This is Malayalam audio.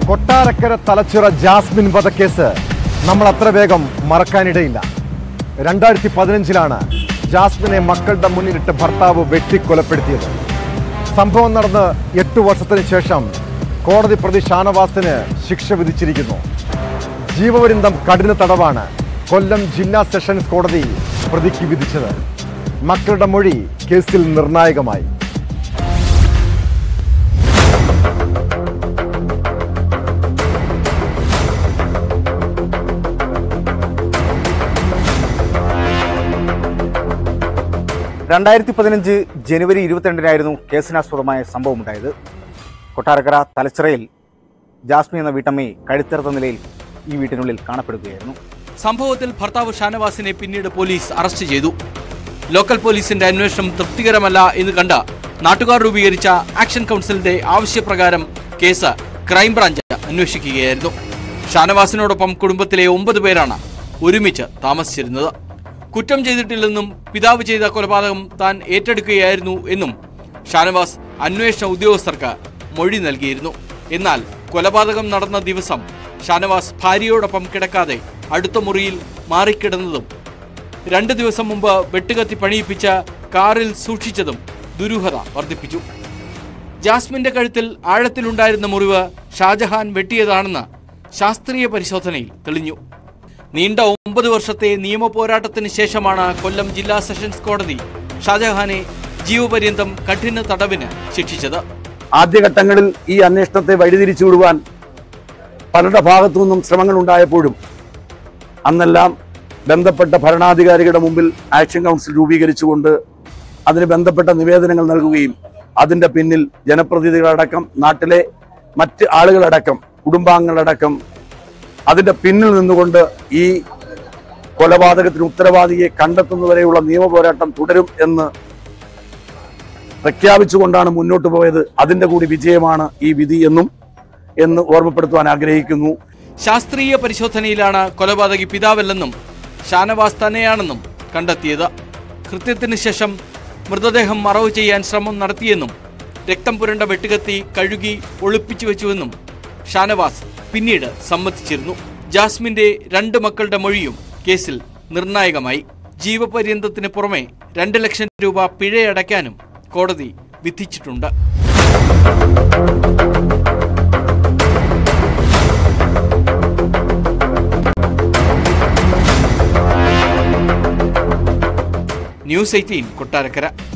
കൊട്ടാരക്കര തലച്ചിറ ജാസ്മിൻ വധക്കേസ് നമ്മൾ അത്ര വേഗം മറക്കാനിടയില്ല രണ്ടായിരത്തി പതിനഞ്ചിലാണ് ജാസ്മിനെ മക്കളുടെ മുന്നിലിട്ട് ഭർത്താവ് വെട്ടിക്കൊലപ്പെടുത്തിയത് സംഭവം നടന്ന് എട്ടു വർഷത്തിന് ശേഷം കോടതി പ്രതി ഷാനവാസിന് ശിക്ഷ വിധിച്ചിരിക്കുന്നു ജീവപര്യന്തം കഠിന തടവാണ് കൊല്ലം ജില്ലാ സെഷൻസ് കോടതി പ്രതിക്ക് വിധിച്ചത് മക്കളുടെ മൊഴി കേസിൽ നിർണായകമായി രണ്ടായിരത്തി പതിനഞ്ച് ജനുവരി ഇരുപത്തിരണ്ടിനായിരുന്നു കേസിനാസ്പദമായ സംഭവം ഉണ്ടായത് കൊട്ടാരക്കര തലച്ചിറയിൽ ജാസ്മി എന്ന വീട്ടമ്മയെ കഴുത്തിറത്ത നിലയിൽ ഈ വീട്ടിനുള്ളിൽ കാണപ്പെടുകയായിരുന്നു സംഭവത്തിൽ ഭർത്താവ് ഷാനവാസിനെ പിന്നീട് പോലീസ് അറസ്റ്റ് ചെയ്തു ലോക്കൽ പോലീസിന്റെ അന്വേഷണം തൃപ്തികരമല്ല എന്ന് കണ്ട നാട്ടുകാർ രൂപീകരിച്ച ആക്ഷൻ കൗൺസിലിന്റെ ആവശ്യപ്രകാരം കേസ് ക്രൈംബ്രാഞ്ച് അന്വേഷിക്കുകയായിരുന്നു ഷാനവാസിനോടൊപ്പം കുടുംബത്തിലെ ഒമ്പത് പേരാണ് ഒരുമിച്ച് താമസിച്ചിരുന്നത് കുറ്റം ചെയ്തിട്ടില്ലെന്നും പിതാവ് ചെയ്ത കൊലപാതകം താൻ ഏറ്റെടുക്കുകയായിരുന്നു എന്നും ഷാനവാസ് അന്വേഷണ ഉദ്യോഗസ്ഥർക്ക് മൊഴി നൽകിയിരുന്നു എന്നാൽ കൊലപാതകം നടന്ന ദിവസം ഷാനവാസ് ഭാര്യയോടൊപ്പം കിടക്കാതെ അടുത്ത മുറിയിൽ മാറിക്കിടന്നതും രണ്ട് ദിവസം മുമ്പ് വെട്ടുകത്തി പണിയിപ്പിച്ച കാറിൽ സൂക്ഷിച്ചതും ദുരൂഹത വർദ്ധിപ്പിച്ചു ജാസ്മിന്റെ കഴുത്തിൽ ആഴത്തിലുണ്ടായിരുന്ന മുറിവ് ഷാജഹാൻ വെട്ടിയതാണെന്ന് ശാസ്ത്രീയ പരിശോധനയിൽ തെളിഞ്ഞു നീണ്ട ഒമ്പത് വർഷത്തെ നിയമ പോരാട്ടത്തിന് ശേഷമാണ് കൊല്ലം ജില്ലാ സെഷൻസ് കോടതി ഷാജഹാനെ ജീവപര്യന്തം കഠിന തടവിന് ശിക്ഷിച്ചത് ആദ്യഘട്ടങ്ങളിൽ ഈ അന്വേഷണത്തെ വഴിതിരിച്ചു വിടുവാൻ പലരുടെ ഭാഗത്തു നിന്നും ശ്രമങ്ങൾ ഉണ്ടായപ്പോഴും അന്നെല്ലാം ബന്ധപ്പെട്ട ഭരണാധികാരികളുടെ മുമ്പിൽ ആക്ഷൻ കൗൺസിൽ രൂപീകരിച്ചുകൊണ്ട് അതിന് ബന്ധപ്പെട്ട നിവേദനങ്ങൾ നൽകുകയും അതിന്റെ പിന്നിൽ ജനപ്രതിനിധികളടക്കം നാട്ടിലെ മറ്റ് ആളുകളടക്കം കുടുംബാംഗങ്ങളടക്കം അതിന്റെ പിന്നിൽ നിന്നുകൊണ്ട് ഈ കൊലപാതകത്തിന് ഉത്തരവാദിയെ കണ്ടെത്തുന്നവരെയുള്ള നിയമ പോരാട്ടം തുടരും എന്ന് പ്രഖ്യാപിച്ചുകൊണ്ടാണ് മുന്നോട്ട് പോയത് അതിന്റെ കൂടി വിജയമാണ് ഈ വിധി എന്നും എന്ന് ഓർമ്മപ്പെടുത്തുവാൻ ആഗ്രഹിക്കുന്നു ശാസ്ത്രീയ പരിശോധനയിലാണ് കൊലപാതകി പിതാവല്ലെന്നും ഷാനവാസ് തന്നെയാണെന്നും കണ്ടെത്തിയത് കൃത്യത്തിന് ശേഷം മൃതദേഹം മറവ് ചെയ്യാൻ ശ്രമം നടത്തിയെന്നും രക്തം പുരണ്ട വെട്ടുകത്തി കഴുകി ഒളിപ്പിച്ചു വെച്ചുവെന്നും ഷാനവാസ് പിന്നീട് സമ്മതിച്ചിരുന്നു ജാസ്മിന്റെ രണ്ട് മക്കളുടെ മൊഴിയും കേസിൽ നിർണായകമായി ജീവപര്യന്തത്തിന് പുറമെ രണ്ട് ലക്ഷം രൂപ പിഴയടയ്ക്കാനും കോടതി വിധിച്ചിട്ടുണ്ട് ന്യൂസ് എയ്റ്റീൻ കൊട്ടാരക്കര